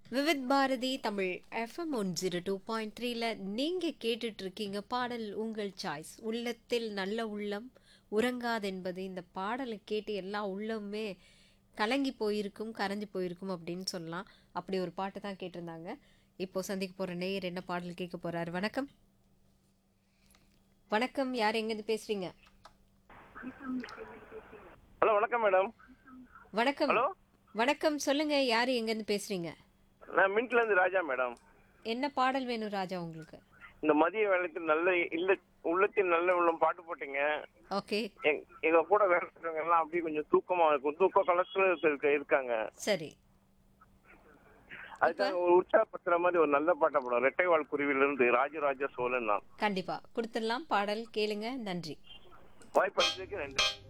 Vividh Bharati Tamil FM one zero two point த்ரீல நீங்கள் கேட்டுட்டு இருக்கீங்க பாடல் உங்கள் சாய்ஸ் உள்ளத்தில் நல்ல உள்ளம் உறங்காதென்பது இந்த பாடலை கேட்டு எல்லா உள்ளமுமே கலங்கி போயிருக்கும் கரைஞ்சு போயிருக்கும் அப்படின்னு சொல்லலாம் அப்படி ஒரு பாட்டு தான் கேட்டிருந்தாங்க இப்போ சந்திக்க போகிற நேயர் என்ன பாடல் கேட்க போறாரு வணக்கம் வணக்கம் யார் எங்கேருந்து பேசுறீங்க ஹலோ வணக்கம் மேடம் வணக்கம் ஹலோ வணக்கம் சொல்லுங்க யார் எங்கேருந்து பேசுறீங்க நான் மின்ட்ல இருந்து ராஜா மேடம் என்ன பாடல் வேணும் ராஜா உங்களுக்கு இந்த மதிய வேலைக்கு நல்ல இல்ல உள்ளத்தில் நல்ல உள்ளம் பாட்டு போட்டீங்க ஓகே எங்- எங்க கூட வேலை செய்றவங்க எல்லாம் அப்படியே கொஞ்சம் தூக்கமா இருக்கும் தூக்க கலத்துல இருக்க இருக்காங்க சரி அதுக்காக ஒரு உற்சாகப்படுத்துற மாதிரி ஒரு நல்ல பாட்டை போடும் ரெட்டைவால் குருவில இருந்து ராஜராஜ சோழன் நான் கண்டிப்பா கொடுத்துடலாம் பாடல் கேளுங்க நன்றி வாய்ப்பு அளித்ததுக்கு நன்றி